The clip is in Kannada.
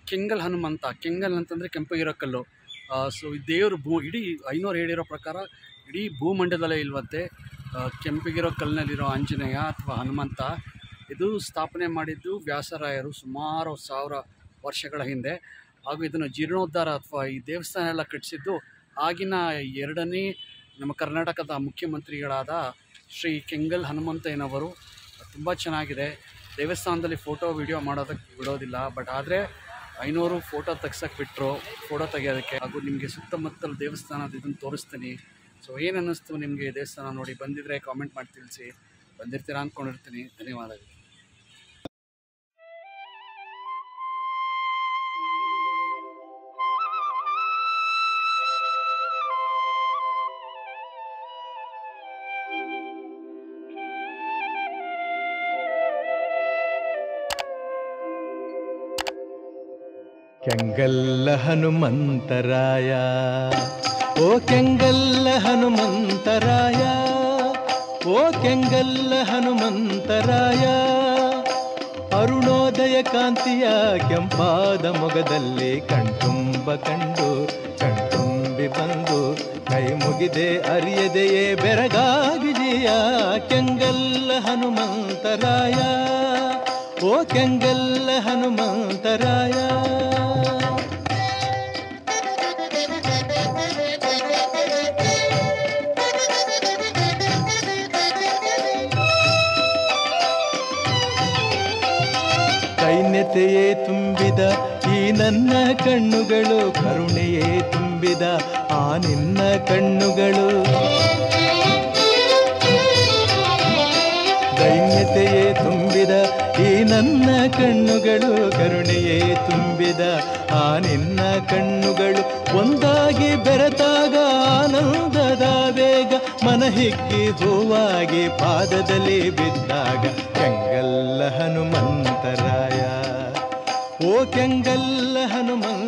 ಕೆಂಗಲ್ ಹನುಮಂತ ಕೆಂಗಲ್ ಅಂತಂದರೆ ಕೆಂಪಗಿರೋ ಕಲ್ಲು ಸೊ ಈ ದೇವರು ಭೂ ಇಡೀ ಐನೂರು ಹೇಳಿರೋ ಪ್ರಕಾರ ಇಡೀ ಭೂಮಂಡಲದಲ್ಲೇ ಇಲ್ವಂತೆ ಆ, ಕೆಂಪಗಿರೋ ಕಲ್ಲಿನಲ್ಲಿರೋ ಆಂಜನೇಯ ಅಥವಾ ಹನುಮಂತ ಇದು ಸ್ಥಾಪನೆ ಮಾಡಿದ್ದು ವ್ಯಾಸರಾಯರು ಸುಮಾರು ಸಾವಿರ ವರ್ಷಗಳ ಹಿಂದೆ ಹಾಗೂ ಇದನ್ನು ಜೀರ್ಣೋದ್ಧಾರ ಅಥವಾ ಈ ದೇವಸ್ಥಾನ ಎಲ್ಲ ಕಟ್ಟಿಸಿದ್ದು ಆಗಿನ ಎರಡನೇ ನಮ್ಮ ಕರ್ನಾಟಕದ ಮುಖ್ಯಮಂತ್ರಿಗಳಾದ ಶ್ರೀ ಕೆಂಗಲ್ ಹನುಮಂತಯ್ಯನವರು ತುಂಬ ಚೆನ್ನಾಗಿದೆ ದೇವಸ್ಥಾನದಲ್ಲಿ ಫೋಟೋ ವಿಡಿಯೋ ಮಾಡೋದಕ್ಕೆ ಬಿಡೋದಿಲ್ಲ ಬಟ್ ಆದರೆ ಐನೂರು ಫೋಟೋ ತೆಗ್ಸಕ್ಕೆ ಬಿಟ್ಟರು ಫೋಟೋ ತೆಗಿಯೋದಕ್ಕೆ ಹಾಗೂ ನಿಮಗೆ ಸುತ್ತಮುತ್ತಲ ದೇವಸ್ಥಾನದ ಇದನ್ನು ತೋರಿಸ್ತೀನಿ ಸೊ ಏನು ಅನ್ನಿಸ್ತು ನಿಮಗೆ ದೇವಸ್ಥಾನ ನೋಡಿ ಬಂದಿದ್ರೆ ಕಾಮೆಂಟ್ ಮಾಡಿ ತಿಳಿಸಿ ಬಂದಿರ್ತೀರಾ ಅಂದ್ಕೊಂಡಿರ್ತೀನಿ ಧನ್ಯವಾದಗಳು ಕೆಂಗಲ್ಲ ಹನುಮಂತರಾಯ ಓ ಕೆಂಗಲ್ಲ ಹನುಮಂತರಾಯ ಓ ಕೆಂಗಲ್ಲ ಹನುಮಂತರಾಯ ಅರುಣೋದಯ ಕಾಂತಿಯ ಕೆಂಪಾದ ಮೊಗದಲ್ಲಿ ಕಣ್ತುಂಬ ಕಂಡು ಕಣ್ತುಂಬಿ ಬಂದು ಕೈ ಮುಗಿದೆ ಅರಿಯದೆಯೇ ಬೆರಗಾಗಿದೆಯ ಕೆಂಗಲ್ಲ ಹನುಮಂತರಾಯ ಓ ಕೆಂಗಲ್ಲ ಹನುಮಂತರಾಯ ದೈನ್ಯತೆಯೇ ತುಂಬಿದ ಈ ನನ್ನ ಕಣ್ಣುಗಳು ಕರುಣೆಯೇ ತುಂಬಿದ ಆ ನಿನ್ನ ಕಣ್ಣುಗಳು ದೈನ್ಯತೆಯೇ ತುಂಬಿದ ಈ ನನ್ನ ಕಣ್ಣುಗಳು ಕರುಣೆಯೇ ತುಂಬಿದ ಆ ನಿನ್ನ ಕಣ್ಣುಗಳು ಒಂದಾಗಿ ಬೆರೆತಾಗ ಆನಂದದ ವೇಗ ಮನ ಹಿಗ್ಗಿ ಹೂವಾಗಿ ಪಾದದಲ್ಲಿ ಬಿದ್ದಾಗ ಕೆಂಗಲ್ಲ ಹನುಮಂತರಾಯ ಓ ಕೆಂಗಲ್ಲ ಹನುಮಂತ